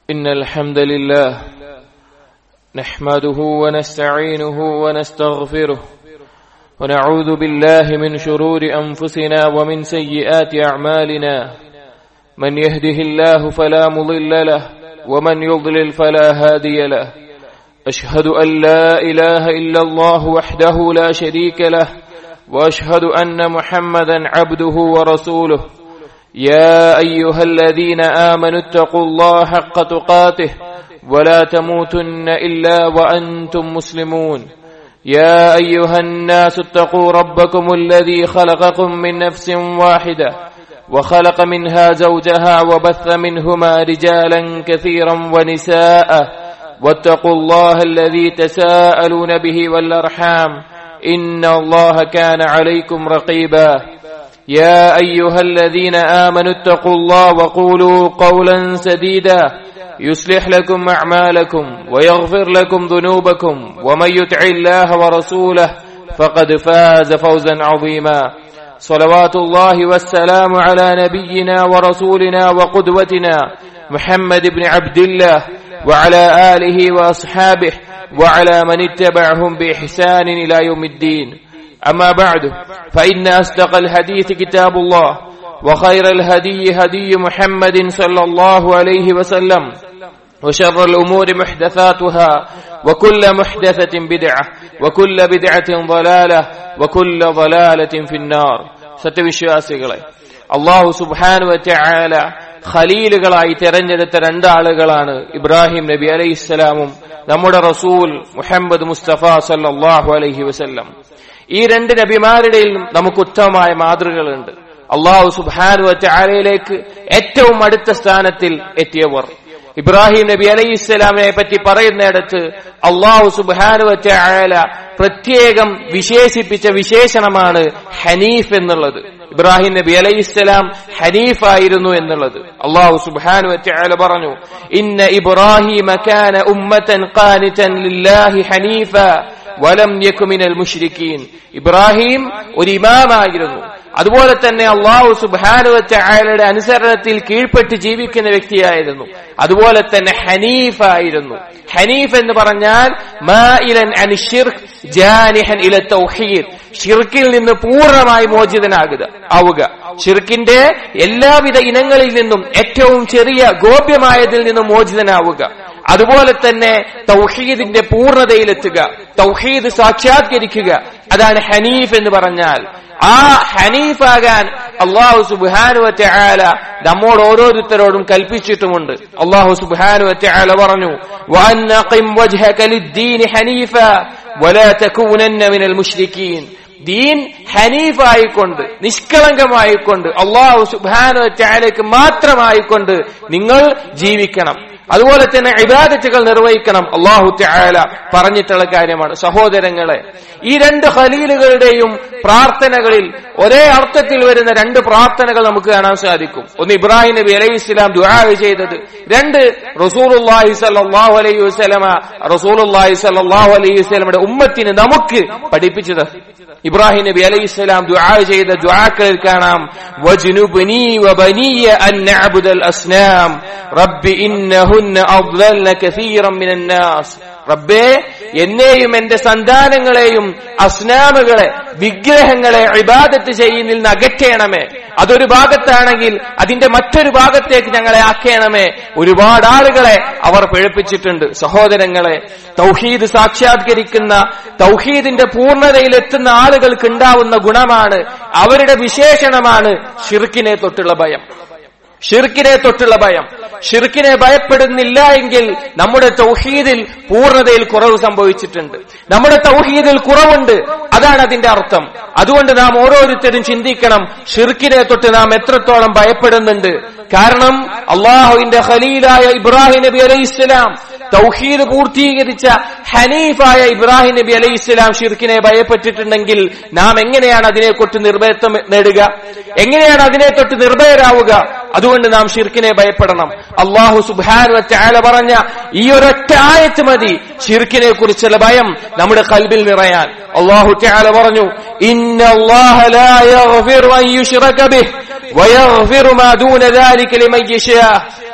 إن الحمد لله نحمده ونستعينه ونستغفره ونعوذ بالله من شرور أنفسنا ومن سيئات أعمالنا من يهده الله فلا مضل له ومن يضلل فلا هادي له أشهد أن لا إله إلا الله وحده لا شريك له وأشهد أن محمدا عبده ورسوله يا أيها الذين آمنوا اتقوا الله حق تقاته ولا تموتن إلا وأنتم مسلمون يا أيها الناس اتقوا ربكم الذي خلقكم من نفس واحدة وخلق منها زوجها وبث منهما رجالا كثيرا ونساء واتقوا الله الذي تساءلون به والأرحام إن الله كان عليكم رقيبا يا أيها الذين آمنوا اتقوا الله وقولوا قولا سديدا يصلح لكم أعمالكم ويغفر لكم ذنوبكم ومن يطع الله ورسوله فقد فاز فوزا عظيما صلوات الله والسلام على نبينا ورسولنا وقدوتنا محمد بن عبد الله وعلى آله وأصحابه وعلى من اتبعهم بإحسان إلى يوم الدين أما بعد فإن أصدق الحديث كتاب الله وخير الهدي هدي محمد صلى الله عليه وسلم وشر الأمور محدثاتها وكل محدثة بدعة وكل بدعة ضلالة وكل ضلالة في النار സത്യവിശ്വാസികളെ അള്ളാഹു സുബാനു വറ്റായാല ഖലീലുകളായി തെരഞ്ഞെടുത്ത രണ്ടാളുകളാണ് ഇബ്രാഹിം നബി അലൈഹി ഇസ്ലാമും നമ്മുടെ റസൂൽ മുഹമ്മദ് മുസ്തഫ സല്ലാഹു അലൈഹി വസല്ലം ഈ രണ്ട് നബിമാരുടെയും നമുക്ക് ഉത്തമമായ മാതൃകകളുണ്ട് അള്ളാഹു സുബാനു ചാലയിലേക്ക് ഏറ്റവും അടുത്ത സ്ഥാനത്തിൽ എത്തിയവർ ഇബ്രാഹിം നബി അലൈഹി ഇസ്ലാമിനെ പറ്റി പറയുന്നിടത്ത് അള്ളാഹു സുബാനു ചാല പ്രത്യേകം വിശേഷിപ്പിച്ച വിശേഷണമാണ് ഹനീഫ് എന്നുള്ളത് ഇബ്രാഹിം നബി അലൈഹി ഇസ്ലാം ഹനീഫായിരുന്നു എന്നുള്ളത് അള്ളാഹു സുബാനു ചാല പറഞ്ഞു ഇന്ന ഇബ്രാഹിം ഉമ്മത്തൻ ഖാനിതൻ ലില്ലാഹി ഹനീഫ വലം യക്കുമിനൽ മുഷ്രിക്കീൻ ഇബ്രാഹിം ഒരു ഇമാമായിരുന്നു അതുപോലെ തന്നെ അള്ളാഹു സുബാനുവറ്റ അയാളുടെ അനുസരണത്തിൽ കീഴ്പ്പെട്ട് ജീവിക്കുന്ന വ്യക്തിയായിരുന്നു അതുപോലെ തന്നെ ഹനീഫ് ആയിരുന്നു ഹനീഫ് എന്ന് പറഞ്ഞാൽ ഷിർക്കിൽ നിന്ന് പൂർണ്ണമായി മോചിതനാകുക ആവുക ഷിർക്കിന്റെ എല്ലാവിധ ഇനങ്ങളിൽ നിന്നും ഏറ്റവും ചെറിയ ഗോപ്യമായതിൽ നിന്നും മോചിതനാവുക അതുപോലെ തന്നെ തൗഹീദിന്റെ പൂർണ്ണതയിലെത്തുക തൗഹീദ് സാക്ഷാത്കരിക്കുക അതാണ് ഹനീഫ് എന്ന് പറഞ്ഞാൽ ആ ഹനീഫാകാൻ അള്ളാഹു സുബാനുവറ്റ ആല നമ്മോട് ഓരോരുത്തരോടും കൽപ്പിച്ചിട്ടുമുണ്ട് അള്ളാഹു സുബാനുവറ്റ ആല പറഞ്ഞു ഹനീഫ ദീൻ ഹനീഫായിക്കൊണ്ട് നിഷ്കളങ്കമായിക്കൊണ്ട് അള്ളാഹു സുബാനുവറ്റ മാത്രമായിക്കൊണ്ട് നിങ്ങൾ ജീവിക്കണം അതുപോലെ തന്നെ ഇബാദത്തുകൾ നിർവഹിക്കണം അള്ളാഹു ത്യാല പറഞ്ഞിട്ടുള്ള കാര്യമാണ് സഹോദരങ്ങളെ ഈ രണ്ട് ഖലീലുകളുടെയും പ്രാർത്ഥനകളിൽ ഒരേ അർത്ഥത്തിൽ വരുന്ന രണ്ട് പ്രാർത്ഥനകൾ നമുക്ക് കാണാൻ സാധിക്കും ഒന്ന് ഇബ്രാഹിം നബി അലൈഹി ഇസ്ലാം ദുആ ചെയ്തത് രണ്ട് റസൂലുള്ളാഹി സല്ലല്ലാഹു അലൈഹി വസല്ലമ റസൂലുള്ളാഹി സല്ലല്ലാഹു അലൈഹി വസല്ലമയുടെ ഉമ്മത്തിന് നമുക്ക് പഠിപ്പിച്ചത് ഇബ്രാഹിം നബി അലൈഹി ഇസ്ലാം ദുആ ചെയ്ത ദുആക്കളിൽ കാണാം വജ്നുബ്നി വബനിയ അൻ നഅബുദൽ അസ്നാം റബ്ബി ഇന്നഹുന്ന അദ്ലൽന കസീറൻ മിനൻ നാസ് റബ്ബേ എന്നെയും എന്റെ സന്താനങ്ങളെയും അസ്നാമുകളെ വിഗ്രഹങ്ങളെ ഇബാദത്ത് ചെയ്യുന്നതിൽ നിന്ന് അകറ്റണമേ അതൊരു ഭാഗത്താണെങ്കിൽ അതിന്റെ മറ്റൊരു ഭാഗത്തേക്ക് ഞങ്ങളെ ആക്കേണമേ ഒരുപാട് ആളുകളെ അവർ പിഴപ്പിച്ചിട്ടുണ്ട് സഹോദരങ്ങളെ തൗഹീദ് സാക്ഷാത്കരിക്കുന്ന തൗഹീദിന്റെ പൂർണ്ണതയിലെത്തുന്ന ആളുകൾക്ക് ഉണ്ടാവുന്ന ഗുണമാണ് അവരുടെ വിശേഷണമാണ് ഷിർക്കിനെ തൊട്ടുള്ള ഭയം ഷിർക്കിനെ തൊട്ടുള്ള ഭയം ഷിർക്കിനെ ഭയപ്പെടുന്നില്ല എങ്കിൽ നമ്മുടെ തൗഹീദിൽ പൂർണ്ണതയിൽ കുറവ് സംഭവിച്ചിട്ടുണ്ട് നമ്മുടെ തൗഹീദിൽ കുറവുണ്ട് അതാണ് അതിന്റെ അർത്ഥം അതുകൊണ്ട് നാം ഓരോരുത്തരും ചിന്തിക്കണം ഷിർക്കിനെ തൊട്ട് നാം എത്രത്തോളം ഭയപ്പെടുന്നുണ്ട് കാരണം അള്ളാഹുവിന്റെ ഖലീലായ ഇബ്രാഹിം നബി അലൈഹി ഇസ്ലാം തൗഹീദ് പൂർത്തീകരിച്ച ഹനീഫായ ഇബ്രാഹിം നബി അലൈഹി ഇസ്ലാം ഷിർക്കിനെ ഭയപ്പെട്ടിട്ടുണ്ടെങ്കിൽ നാം എങ്ങനെയാണ് അതിനെ തൊട്ട് നിർഭയത്വം നേടുക എങ്ങനെയാണ് അതിനെ തൊട്ട് നിർഭയരാവുക അതുകൊണ്ട് നാം ഷിർക്കിനെ ഭയപ്പെടണം അള്ളാഹു സുബാൻ ചാല പറഞ്ഞ ഈ ഒരൊറ്റ ആയത്ത് മതി ഷിർക്കിനെ കുറിച്ചുള്ള ഭയം നമ്മുടെ കൽബിൽ നിറയാൻ അള്ളാഹു ചാല പറഞ്ഞു ويغفر ما دون ذلك لمن يشاء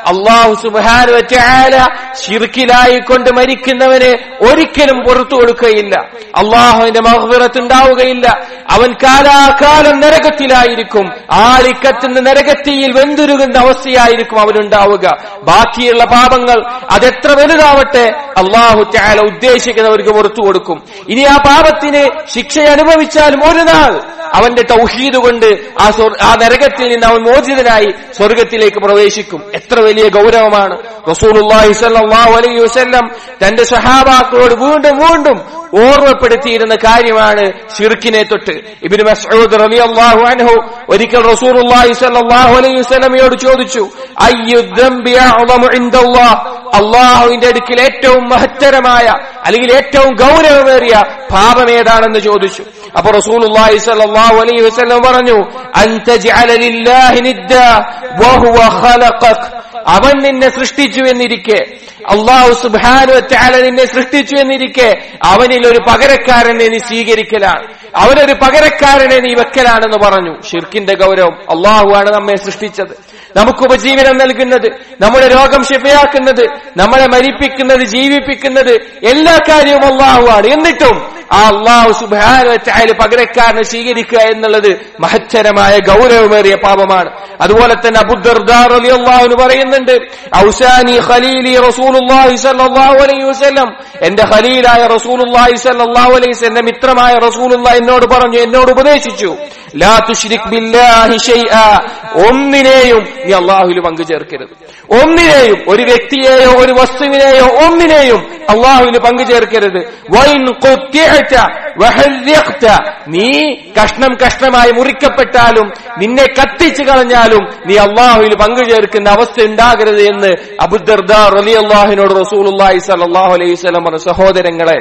അള്ളാഹു സുബാനു വറ്റാല ഷിർക്കിലായി കൊണ്ട് മരിക്കുന്നവന് ഒരിക്കലും പുറത്തു കൊടുക്കുകയില്ല അള്ളാഹുവിന്റെ മഹ്വിറത്ത് ഉണ്ടാവുകയില്ല അവൻ കാലാകാലം നരകത്തിലായിരിക്കും ആലിക്കത്തുന്ന നരകത്തിയിൽ വെന്തുരുകുന്ന അവസ്ഥയായിരിക്കും അവനുണ്ടാവുക ബാക്കിയുള്ള പാപങ്ങൾ അതെത്ര വലുതാവട്ടെ അള്ളാഹു ത്യാല ഉദ്ദേശിക്കുന്നവർക്ക് പുറത്തു കൊടുക്കും ഇനി ആ പാപത്തിന് ശിക്ഷ അനുഭവിച്ചാലും ഒരു നാൾ അവന്റെ തൗഹീദ് കൊണ്ട് ആ സ്വർ- ആ നരകത്തിൽ നിന്ന് അവൻ മോചിതനായി സ്വർഗത്തിലേക്ക് പ്രവേശിക്കും എത്ര വലിയ ഗൗരവമാണ് റസൂലുള്ളാഹി സ്വല്ലല്ലാഹു അലൈഹി വസല്ലം തന്റെ സഹാബാക്കളോട് വീണ്ടും വീണ്ടും ഓർമ്മപ്പെടുത്തിയിരുന്ന കാര്യമാണ് ഷിർക്കിനെ തൊട്ട് ഇബ്നു മസ്ഊദ് റളിയല്ലാഹു അൻഹു ഒരിക്കൽ റസൂലുള്ളാഹി സ്വല്ലല്ലാഹു അലൈഹി വസല്ലമയോട് ചോദിച്ചു അയ്യു ദംബി അഅ്ളമു ഇൻദല്ലാഹ് അള്ളാഹുവിന്റെ അടുക്കൽ ഏറ്റവും മഹത്തരമായ അല്ലെങ്കിൽ ഏറ്റവും ഗൗരവമേറിയ പാപം ഏതാണെന്ന് ചോദിച്ചു അപ്പൊ റസൂലുള്ളാഹി സ്വല്ലല്ലാഹു അലൈഹി വസല്ലം പറഞ്ഞു അൻത ജഅല ലില്ലാഹി നിദ്ദ വഹുവ ഖലഖക് അവൻ നിന്നെ സൃഷ്ടിച്ചു എന്നിരിക്കെ അള്ളാഹു സുബ്ഹാനഹു വതആല നിന്നെ സൃഷ്ടിച്ചു എന്നിരിക്കെ അവനിൽ ഒരു പകരക്കാരനെ നീ സ്വീകരിക്കലാണ് അവനൊരു പകരക്കാരനെ നീ വെക്കലാണെന്ന് പറഞ്ഞു ഷിർക്കിന്റെ ഗൗരവം അള്ളാഹുവാണ് നമ്മെ സൃഷ്ടിച്ചത് നമുക്ക് ഉപജീവനം നൽകുന്നത് നമ്മുടെ രോഗം ശിഫയാക്കുന്നത് നമ്മളെ മരിപ്പിക്കുന്നത് ജീവിപ്പിക്കുന്നത് എല്ലാ കാര്യവും അള്ളാഹുവാണ് എന്നിട്ടും ആ അള്ളാഹു സുബാന പകരക്കാരനെ സ്വീകരിക്കുക എന്നുള്ളത് മഹത്തരമായ ഗൗരവമേറിയ പാപമാണ് അതുപോലെ തന്നെ അബുദർദാർ അലി അള്ളാഹുന് പറയുന്നുണ്ട് ഔസാനി ഖലീലി റസൂലുള്ളാഹി സ്വല്ലല്ലാഹു അലൈഹി വസല്ലം എന്റെ ഖലീലായ റസൂലുള്ളാഹി സ്വല്ലല്ലാഹു അലൈഹി വസല്ലം എന്റെ മിത്രമായ റസൂലുള്ളാഹി എന്നോട് പറഞ്ഞു എന്നോട് ഉപദേശിച്ചു ലാ തുശ്രിക് ബില്ലാഹി ഷൈആ ഒന്നിനെയും നീ അള്ളാഹുവിൽ പങ്കു ചേർക്കരുത് ഒന്നിനെയും ഒരു വ്യക്തിയെയോ ഒരു വസ്തുവിനെയോ ഒന്നിനെയും അള്ളാഹുവിൽ പങ്കു ചേർക്കരുത് വൈൻ ഖുത്തിഅത വഹല്യഖ്ത നീ കഷ്ണം കഷ്ണമായി മുറിക്കപ്പെട്ടാലും നിന്നെ കത്തിച്ചു കളഞ്ഞാലും നീ അള്ളാഹുവിൽ പങ്കു ചേർക്കുന്ന അവസ്ഥ ഉണ്ടാകരുത് എന്ന് അബുദർദാർ റളിയല്ലാഹുവിനോട് റസൂലുള്ളാഹി സ്വല്ലല്ലാഹു അലൈഹി വസല്ലം പറഞ്ഞു സഹോദരങ്ങളെ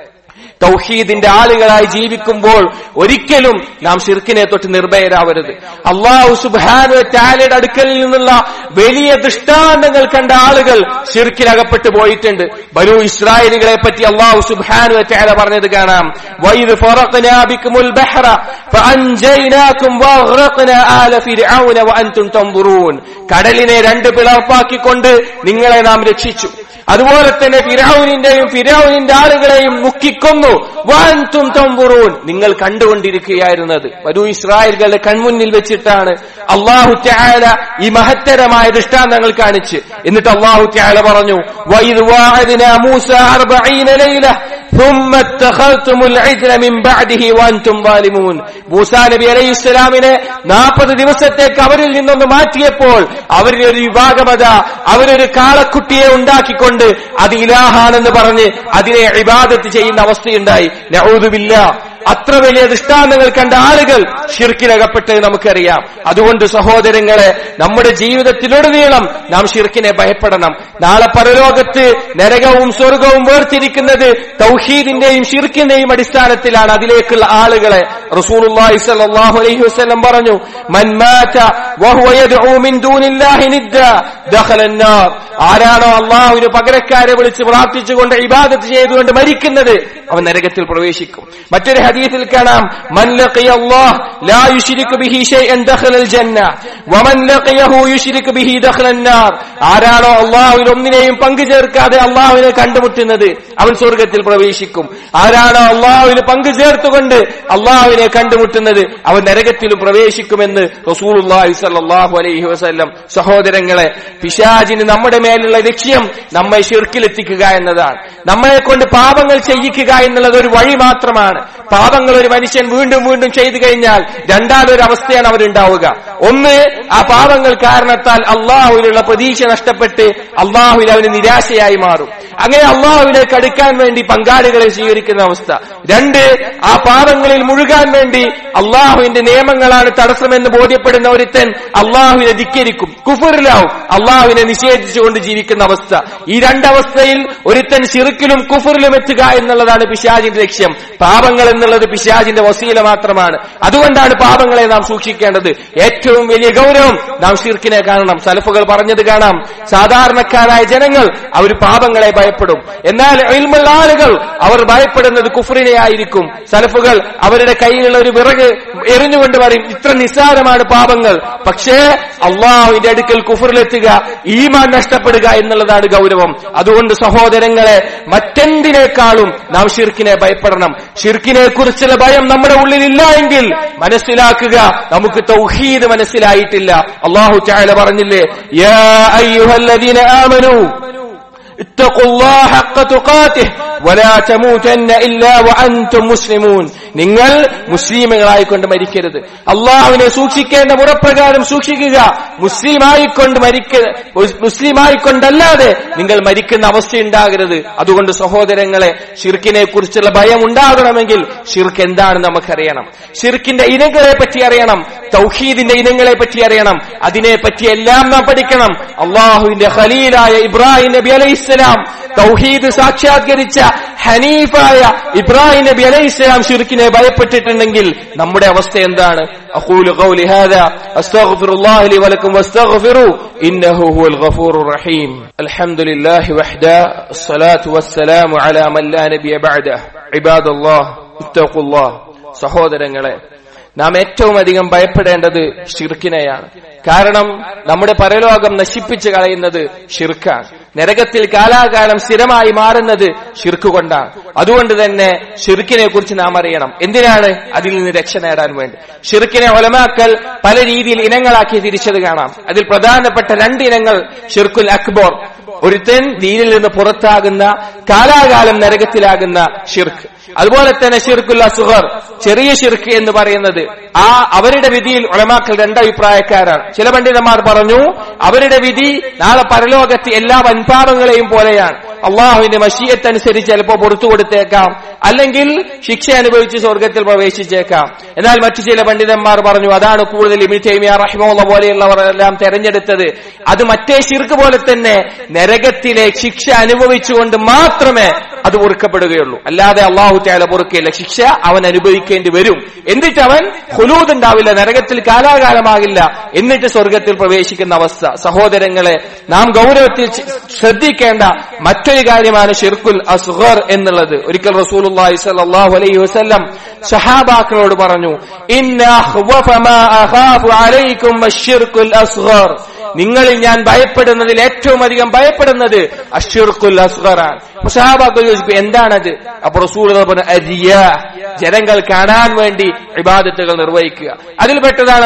തൗഹീദിന്റെ ആളുകളായി ജീവിക്കുമ്പോൾ ഒരിക്കലും നാം ഷിർക്കിനെ തൊട്ട് നിർഭയരാവരുത് അള്ളാഹു സുബാനു ടാലയുടെ അടുക്കലിൽ നിന്നുള്ള വലിയ ദൃഷ്ടാന്തങ്ങൾ കണ്ട ആളുകൾ ഷിർക്കിലകപ്പെട്ടു പോയിട്ടുണ്ട് ബനു ഇസ്രായേലുകളെ പറ്റി അള്ളാഹു സുബാനു ടാല പറഞ്ഞത് കാണാം വൈദ് ഫറഖ്നാ ബിക്കുമുൽ ബഹ്റ ഫഅൻജയ്നാകും വഅഗ്റഖ്നാ ആല ഫിർഔന വഅൻതും തൻദുറൂൻ കടലിനെ രണ്ട് പിളർപ്പാക്കിക്കൊണ്ട് നിങ്ങളെ നാം രക്ഷിച്ചു അതുപോലെ തന്നെ ഫിരൌനിന്റെയും ഫിരൌനിന്റെ ആളുകളെയും മുക്കിക്കൊന്നു വാൻതും തമ്പുറൂൻ നിങ്ങൾ കണ്ടുകൊണ്ടിരിക്കുകയായിരുന്നത് വരൂ ഇസ്രായേലുകളുടെ കൺമുന്നിൽ വെച്ചിട്ടാണ് അള്ളാഹു ത്യാല ഈ മഹത്തരമായ ദൃഷ്ടാന്തങ്ങൾ കാണിച്ച് എന്നിട്ട് അള്ളാഹു ത്യാല പറഞ്ഞു വൈദ് വാഅദ്നാ മൂസ അർബഈന ലൈല ثم اتخذتم العجل من بعده وانتم ظالمون മൂസാ നബി അലൈഹി ഇസ്ലാമിനെ നാൽപ്പത് ദിവസത്തേക്ക് അവരിൽ നിന്നൊന്ന് മാറ്റിയപ്പോൾ അവരിൽ ഒരു വിഭാഗമത അവരൊരു കാളക്കുട്ടിയെ ഉണ്ടാക്കിക്കൊണ്ട് അത് ഇലാഹാണെന്ന് പറഞ്ഞ് അതിനെ ഇബാദത്ത് ചെയ്യുന്ന അവസ്ഥയുണ്ടായി നഊദുബില്ല അത്ര വലിയ ദൃഷ്ടാന്തങ്ങൾ കണ്ട ആളുകൾ ഷിർക്കിനകപ്പെട്ട് നമുക്കറിയാം അതുകൊണ്ട് സഹോദരങ്ങളെ നമ്മുടെ ജീവിതത്തിലുടനീളം നാം ഷിർക്കിനെ ഭയപ്പെടണം നാളെ പരലോകത്ത് നരകവും സ്വർഗവും വേർതിരിക്കുന്നത് തൗഹീദിന്റെയും ഷിർക്കിന്റെയും അടിസ്ഥാനത്തിലാണ് അതിലേക്കുള്ള ആളുകളെ റസൂലുള്ളാഹി സ്വല്ലല്ലാഹു അലൈഹി വസല്ലം പറഞ്ഞു മൻ മാത വഹുവ യദ്ഉ മിൻ ദൂനില്ലാഹി നിദ്ദ ദഖല النار ആരാണോ അള്ളാഹുവിന് പകരക്കാരെ വിളിച്ച് പ്രാർത്ഥിച്ചുകൊണ്ട് ഇബാദത്ത് ചെയ്തുകൊണ്ട് മരിക്കുന്നത് അവൻ നരകത്തിൽ പ്രവേശിക്കും മറ്റൊരു ഹദീസിൽ കാണാം മൻ ലഖിയ അല്ലാഹ് ലാ യുശ്രികു ബിഹി ഷൈഅൻ ദഖലൽ ജന്ന വമൻ ലഖിയഹു യുശ്രികു ബിഹി ദഖലൻ നാർ ആരാണോ അള്ളാഹുവിൽ ഒന്നിനെയും പങ്കു ചേർക്കാതെ അള്ളാഹുവിനെ കണ്ടുമുട്ടുന്നത് അവൻ സ്വർഗത്തിൽ പ്രവേശിക്കും ആരാണോ അള്ളാഹുവിന് പങ്കു ചേർത്തുകൊണ്ട് അള്ളാഹുവിനെ കണ്ടുമുട്ടുന്നത് അവൻ നരകത്തിലും പ്രവേശിക്കുമെന്ന് റസൂലുള്ളാഹി സ്വല്ലല്ലാഹു അലൈഹി വസല്ലം സഹോദരങ്ങളെ പിശാചിന് നമ്മുടെ മേലുള്ള ലക്ഷ്യം നമ്മെ ഷിർക്കിലെത്തിക്കുക എന്നതാണ് നമ്മളെ കൊണ്ട് പാപങ്ങൾ ചെയ്യിക്കുക എന്നുള്ളത് ഒരു വഴി മാത്രമാണ് പാപങ്ങൾ ഒരു മനുഷ്യൻ വീണ്ടും വീണ്ടും ചെയ്തു കഴിഞ്ഞാൽ രണ്ടാമതൊരു അവസ്ഥയാണ് അവരുണ്ടാവുക ഒന്ന് ആ പാപങ്ങൾ കാരണത്താൽ അള്ളാഹുവിനുള്ള പ്രതീക്ഷ നഷ്ടപ്പെട്ട് അള്ളാഹുവിൽ അവന് നിരാശയായി മാറും അങ്ങനെ അള്ളാഹുവിലേക്ക് അടുക്കാൻ വേണ്ടി പങ്കാളികളെ സ്വീകരിക്കുന്ന അവസ്ഥ രണ്ട് ആ പാപങ്ങളിൽ മുഴുകാൻ വേണ്ടി അള്ളാഹുവിന്റെ നിയമങ്ങളാണ് തടസ്സമെന്ന് ബോധ്യപ്പെടുന്ന ഒരുത്തൻ അള്ളാഹുവിനെ ധിക്കരിക്കും കുഫറിലാവും അള്ളാഹുവിനെ നിഷേധിച്ചുകൊണ്ട് ജീവിക്കുന്ന അവസ്ഥ ഈ രണ്ടവസ്ഥയിൽ ഒരുത്തൻ ശിറുക്കിലും കുഫറിലും എത്തുക എന്നുള്ളതാണ് പിശാജിന്റെ ലക്ഷ്യം പാപങ്ങൾ എന്നുള്ളത് പിശാജിന്റെ വസീല മാത്രമാണ് അതുകൊണ്ടാണ് പാപങ്ങളെ നാം സൂക്ഷിക്കേണ്ടത് ഏറ്റവും വലിയ ഗൗരവം നാം ഷിർക്കിനെ കാണണം സലഫുകൾ പറഞ്ഞത് കാണാം സാധാരണക്കാരായ ജനങ്ങൾ അവർ പാപങ്ങളെ ഭയപ്പെടും ഭയപ്പെടും എന്നാൽ ഇൽമുള്ള ആളുകൾ അവർ ഭയപ്പെടുന്നത് കുഫറിനെ ആയിരിക്കും സലഫുകൾ അവരുടെ കയ്യിലുള്ള ഒരു വിറക് എറിഞ്ഞുകൊണ്ട് പറയും ഇത്ര നിസ്സാരമാണ് പാപങ്ങൾ പക്ഷേ അള്ളാഹുവിന്റെ അടുക്കൽ കുഫറിലെത്തുക ഈമാൻ നഷ്ടപ്പെടുക എന്നുള്ളതാണ് ഗൗരവം അതുകൊണ്ട് സഹോദരങ്ങളെ മറ്റെന്തിനേക്കാളും നാം ഷിർക്കിനെ ഭയപ്പെടണം ഷിർക്കിനെ കുറിച്ചുള്ള ഭയം നമ്മുടെ ഉള്ളിലില്ല എങ്കിൽ മനസ്സിലാക്കുക നമുക്ക് തൗഹീദ് മനസ്സിലായിട്ടില്ല അള്ളാഹു ചായ പറഞ്ഞില്ലേ യാ അയ്യുഹല്ലദീന ആമനു اتقوا الله حق تقاته ولا تموتن الا وانتم مسلمون നിങ്ങൾ മുസ്ലിമുകളായിക്കൊണ്ട് മരിക്കരുത് അള്ളാഹുവിനെ സൂക്ഷിക്കേണ്ട മുറപ്രകാരം സൂക്ഷിക്കുക മുസ്ലിമായിക്കൊണ്ട് മരിക്ക മുസ്ലിമായിക്കൊണ്ടല്ലാതെ നിങ്ങൾ മരിക്കുന്ന അവസ്ഥയുണ്ടാകരുത് അതുകൊണ്ട് സഹോദരങ്ങളെ ഷിർക്കിനെ കുറിച്ചുള്ള ഭയം ഉണ്ടാകണമെങ്കിൽ ഷിർക്ക് എന്താണെന്ന് നമുക്കറിയണം ഷിർക്കിന്റെ ഇനങ്ങളെ പറ്റി അറിയണം തൗഹീദിന്റെ ഇനങ്ങളെ പറ്റി അറിയണം അതിനെ പറ്റി എല്ലാം നാം പഠിക്കണം അള്ളാഹുവിന്റെ ഖലീലായ ഇബ്രാഹിം നബി അലൈഹി ഇസ്ലാം തൗഹീദ് സാക്ഷാത്കരിച്ച ഹനീഫായ ഇബ്രാഹിം നബി അലൈഹി ഇസ്ലാം ഷിർക്കിനെ ഭയപ്പെട്ടിട്ടുണ്ടെങ്കിൽ നമ്മുടെ അവസ്ഥ എന്താണ് അഖൂലു ഖൗലി ഹാദാ അസ്തഗ്ഫിറുല്ലാഹി ലി വലക്കും വസ്തഗ്ഫിറു ഇന്നഹു ഹുവൽ ഗഫൂറുർ റഹീം അൽഹംദുലില്ലാഹി വഹ്ദാ അസ്സലാത്തു വസ്സലാമു അലാ മൻ ലാ നബിയ ബഅദഹു ഇബാദല്ലാഹ് ഇത്തഖുല്ലാഹ് സഹോദരങ്ങളെ നാം ഏറ്റവും അധികം ഭയപ്പെടേണ്ടത് ഷിർക്കിനെയാണ് കാരണം നമ്മുടെ പരലോകം നശിപ്പിച്ചു കളയുന്നത് ഷിർക്കാണ് നരകത്തിൽ കാലാകാലം സ്ഥിരമായി മാറുന്നത് ഷിർക്ക് കൊണ്ടാണ് അതുകൊണ്ട് തന്നെ ഷിർക്കിനെ കുറിച്ച് നാം അറിയണം എന്തിനാണ് അതിൽ നിന്ന് രക്ഷ നേടാൻ വേണ്ടി ഷിർക്കിനെ ഒലമാക്കൽ പല രീതിയിൽ ഇനങ്ങളാക്കി തിരിച്ചത് കാണാം അതിൽ പ്രധാനപ്പെട്ട രണ്ട് ഇനങ്ങൾ ഷിർക്കുൽ അക്ബോർ ഒരുത്തൻ ദീനിൽ നിന്ന് പുറത്താകുന്ന കാലാകാലം നരകത്തിലാകുന്ന ഷിർക്ക് അതുപോലെ തന്നെ ഷിർക്കുൽ അസുഹർ ചെറിയ ഷിർക്ക് എന്ന് പറയുന്നത് ആ അവരുടെ വിധിയിൽ ഉളമാക്കൾ രണ്ടഭിപ്രായക്കാരാണ് ചില പണ്ഡിതന്മാർ പറഞ്ഞു അവരുടെ വിധി നാളെ പരലോകത്ത് എല്ലാ വൻപാപങ്ങളെയും പോലെയാണ് അള്ളാഹുവിന്റെ മഷീയത്തനുസരിച്ച് ചിലപ്പോൾ പുറത്തു കൊടുത്തേക്കാം അല്ലെങ്കിൽ ശിക്ഷ അനുഭവിച്ച് സ്വർഗത്തിൽ പ്രവേശിച്ചേക്കാം എന്നാൽ മറ്റു ചില പണ്ഡിതന്മാർ പറഞ്ഞു അതാണ് കൂടുതൽ ഇമിറ്റേമിയ റഹിമുള്ള പോലെയുള്ളവർ എല്ലാം തെരഞ്ഞെടുത്തത് അത് മറ്റേ ശിർക്ക് പോലെ തന്നെ നരകത്തിലെ ശിക്ഷ അനുഭവിച്ചുകൊണ്ട് മാത്രമേ അത് പൊറുക്കപ്പെടുകയുള്ളൂ അല്ലാതെ അള്ളാഹു ത്യാല പൊറുക്കുകയില്ല ശിക്ഷ അവൻ അനുഭവിക്കേണ്ടി വരും എന്നിട്ട് അവൻ ഹുലൂദ് ഉണ്ടാവില്ല നരകത്തിൽ കാലാകാലമാകില്ല എന്നിട്ട് സ്വർഗത്തിൽ പ്രവേശിക്കുന്ന അവസ്ഥ സഹോദരങ്ങളെ നാം ഗൗരവത്തിൽ ശ്രദ്ധിക്കേണ്ട മറ്റൊരു കാര്യമാണ് ഷിർക്കുൽ അസ്ഗർ എന്നുള്ളത് ഒരിക്കൽ റസൂലുള്ളാഹി സ്വല്ലല്ലാഹു അലൈഹി വസല്ലം സഹാബാക്കളോട് പറഞ്ഞു ഇന്ന അഖ്വഫ മാ അഖാഫു അലൈക്കും അശ്ശിർക്കുൽ അസ്ഗർ നിങ്ങളിൽ ഞാൻ ഭയപ്പെടുന്നതിൽ ഏറ്റവും അധികം ഭയപ്പെടുന്നത് അഷിർക്കുൽ അസ്ഗറാണ് സഹാബാക്കൾ ചോദിക്കും എന്താണത് അപ്പൊ റസൂൽ പറഞ്ഞു അരിയ ജനങ്ങൾ കാണാൻ വേണ്ടി ഇബാദത്തുകൾ നിർവഹിക്കുക അതിൽപ്പെട്ടതാണ്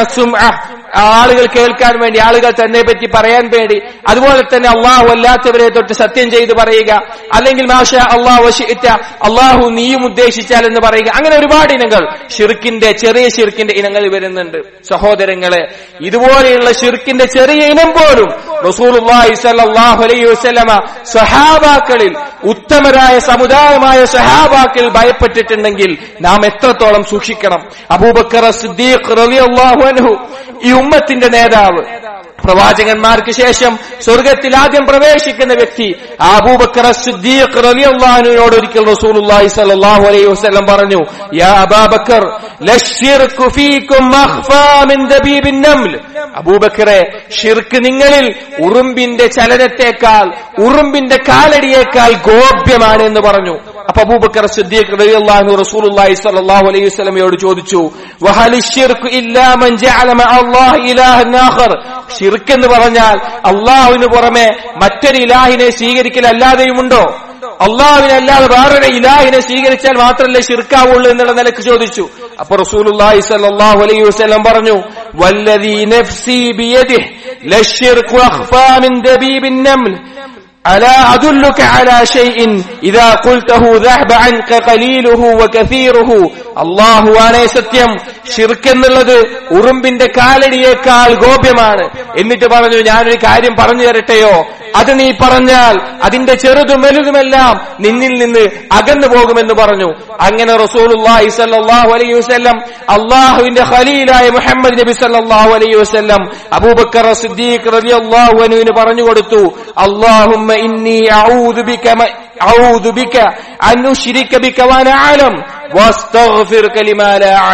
ആളുകൾ കേൾക്കാൻ വേണ്ടി ആളുകൾ തന്നെ പറ്റി പറയാൻ വേണ്ടി അതുപോലെ തന്നെ അള്ളാഹു അല്ലാത്തവരെ തൊട്ട് സത്യം ചെയ്ത് പറയുക അല്ലെങ്കിൽ മാഷ അള്ളാഹു അള്ളാഹു നീയും ഉദ്ദേശിച്ചാൽ എന്ന് പറയുക അങ്ങനെ ഒരുപാട് ഇനങ്ങൾ ഷിർക്കിന്റെ ചെറിയ ഷിർക്കിന്റെ ഇനങ്ങൾ വരുന്നുണ്ട് സഹോദരങ്ങളെ ഇതുപോലെയുള്ള ഷിർക്കിന്റെ ചെറിയ ഇനം പോലും റസൂലുള്ളാഹി സ്വല്ലല്ലാഹു അലൈഹി വസല്ലമ സ്വഹാബാക്കളിൽ ഉത്തമരായ സമുദായമായ സഹാബാക്കൾ ഭയപ്പെട്ടിട്ടുണ്ടെങ്കിൽ നാം എത്രത്തോളം സൂക്ഷിക്കണം അബൂബക്കർ സിദ്ദീഖ് റളിയല്ലാഹു അൻഹു ഈ ഉമ്മത്തിന്റെ നേതാവ് പ്രവാചകന്മാർക്ക് ശേഷം സ്വർഗത്തിൽ ആദ്യം പ്രവേശിക്കുന്ന വ്യക്തി അബൂബക്കർ സിദ്ദീഖ് റളിയല്ലാഹുവിനോട് ഒരിക്കൽ റസൂലുള്ളാഹി സ്വല്ലല്ലാഹു അലൈഹി വസല്ലം പറഞ്ഞു യാ അബൂബക്കർ ലശ്ശിർകു ഫീകും അഖ്ഫാ മിൻ ദബീബിൻ നംൽ അബൂബക്കറെ ഷിർക്ക് നിങ്ങളിൽ ഉറുമ്പിന്റെ ചലനത്തെക്കാൾ ഉറുമ്പിന്റെ കാലടിയേക്കാൾ ഗോപ്യമാണ് എന്ന് പറഞ്ഞു അപ്പൊ അബൂബക്കർ സിദ്ദീഖ് റളിയല്ലാഹു റസൂലുള്ളാഹി സ്വല്ലല്ലാഹു അലൈഹി വസല്ലമയോട് ചോദിച്ചു വഹലി ഷിർക്ക് ഇല്ലാ മൻ ജഅല മഅല്ലാഹി ഇലാഹൻ ആഖർ ഷിർക്ക് എന്ന് പറഞ്ഞാൽ അള്ളാഹുവിന് പുറമെ മറ്റൊരു ഇലാഹിനെ സ്വീകരിക്കലല്ലാതെയുമുണ്ടോ അള്ളാഹുവിനല്ലാതെ വേറൊരു ഇലാഹിനെ സ്വീകരിച്ചാൽ മാത്രമല്ലേ ഷിർക്കാവുള്ളൂ എന്നുള്ള നിലക്ക് ചോദിച്ചു അപ്പൊ റസൂലുള്ളാഹി സ്വല്ലല്ലാഹു അലൈഹി വസല്ലം പറഞ്ഞു വല്ലദീ നഫ്സി ബിയദിഹി ലശ്ശിർകു അഖ്ഫാ മിൻ ദബീബിൻ നംൽ ألا أدلك على شيء إذا قلته ذهب عنك قليله وكثيره അള്ളാഹു ആണേ സത്യം ഷിർക്ക് എന്നുള്ളത് ഉറുമ്പിന്റെ കാലടിയേക്കാൾ ഗോപ്യമാണ് എന്നിട്ട് പറഞ്ഞു ഞാനൊരു കാര്യം പറഞ്ഞു തരട്ടെയോ അത് നീ പറഞ്ഞാൽ അതിന്റെ ചെറുതും വലുതുമെല്ലാം നിന്നിൽ നിന്ന് അകന്നു പോകുമെന്ന് പറഞ്ഞു അങ്ങനെ റസൂലുള്ളാഹി സ്വല്ലല്ലാഹു അലൈഹി വസല്ലം അള്ളാഹുവിന്റെ ഖലീലായ മുഹമ്മദ് നബി സല്ലല്ലാഹു അലൈഹി വസല്ലം അബൂബക്കർ സിദ്ദീഖ് റളിയല്ലാഹു അൻഹുവിന് പറഞ്ഞു കൊടുത്തു അല്ലാഹുമ്മ ഇന്നി അഊദു ബിക أعوذ بك أن أشرك بك وأنا أعلم واستغفرك لما لا أعلم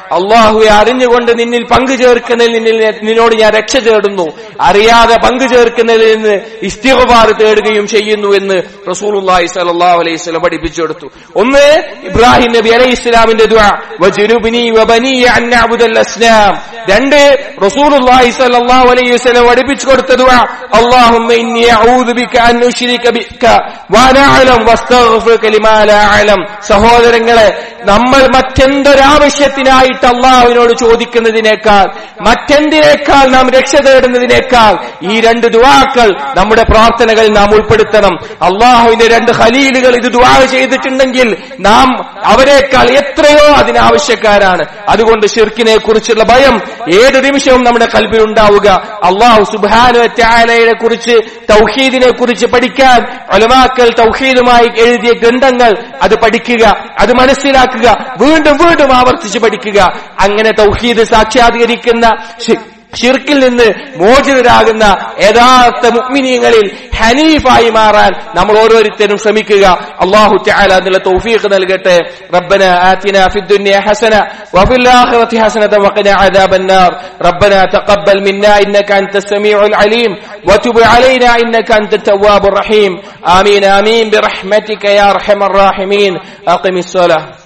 അള്ളാഹുവെ അറിഞ്ഞുകൊണ്ട് നിന്നിൽ പങ്കു ചേർക്കുന്നതിൽ നിന്നിൽ നിന്നോട് ഞാൻ രക്ഷ തേടുന്നു അറിയാതെ പങ്കു ചേർക്കുന്നതിൽ നിന്ന് ഇസ്തിഗ്ഫാർ തേടുകയും ചെയ്യുന്നു എന്ന് റസൂലുള്ളാഹി സ്വല്ലല്ലാഹു അലൈഹി വസല്ലം പഠിപ്പിച്ചു കൊടുത്തു ഒന്ന് ഇബ്രാഹിം നബി അലൈഹി ഇസ്ലാമിന്റെ ദുആ വജുനുബ്നി വബനിയ അൻ നഅബുദൽ അസ്നാം രണ്ട് റസൂലുള്ളാഹി സ്വല്ലല്ലാഹു അലൈഹി വസല്ലം പഠിപ്പിച്ചു കൊടുത്ത ദുആ അല്ലാഹുമ്മ ഇന്നി അഊദു ബിക അൻ ഉശ്രിക ബിക വഅന അഅലം വസ്തഗ്ഫിറുക ലിമാ ലാ അഅലം സഹോദരങ്ങളെ നമ്മൾ മറ്റെന്തൊരാവശ്യത്തിനായിട്ട് അള്ളാഹുവിനോട് ചോദിക്കുന്നതിനേക്കാൾ മറ്റെന്തിനേക്കാൾ നാം രക്ഷ തേടുന്നതിനേക്കാൾ ഈ രണ്ട് ദുവാക്കൾ നമ്മുടെ പ്രാർത്ഥനകൾ നാം ഉൾപ്പെടുത്തണം അള്ളാഹുവിന്റെ രണ്ട് ഖലീലുകൾ ഇത് ദുവാ ചെയ്തിട്ടുണ്ടെങ്കിൽ നാം അവരെക്കാൾ എത്രയോ അതിനാവശ്യക്കാരാണ് അതുകൊണ്ട് ഷിർക്കിനെ കുറിച്ചുള്ള ഭയം ഏത് നിമിഷവും നമ്മുടെ കൽബിൽ ഉണ്ടാവുക അള്ളാഹു സുബാനുവറ്റാലയെ കുറിച്ച് തൗഹീദിനെ കുറിച്ച് പഠിക്കാൻ ഒലമാക്കൽ തൗഹീദുമായി എഴുതിയ ഗ്രന്ഥങ്ങൾ അത് പഠിക്കുക അത് മനസ്സിലാക്കുക വീണ്ടും വീണ്ടും ആവർത്തിച്ച് പഠിക്കുക അങ്ങനെ തൗഹീദ് സാക്ഷാത്കരിക്കുന്ന ശി- ഷിർക്കിൽ നിന്ന് മോചിതരാകുന്ന യഥാർത്ഥ മുഗ്മിനീങ്ങളിൽ ഹനീഫായി മാറാൻ നമ്മൾ ഓരോരുത്തരും ശ്രമിക്കുക അള്ളാഹു തആല അതിനുള്ള തൗഫീഖ് നൽകട്ടെ റബ്ബന ആതിന ഫിദ് ദുനിയ ഹസന വഫിൽ ആഖിറതി ഹസനത വഖിന അദാബന്നാർ റബ്ബന തഖബ്ബൽ മിന്നാ ഇന്നക അൻത സമീഉൽ അലീം വതുബ് അലൈനാ ഇന്നക അൻത തവ്വാബുർ റഹീം ആമീൻ ആമീൻ ബിറഹ്മതിക യാ അർഹമർ റാഹിമീൻ അഖിമിസ് സ്വലാഹ്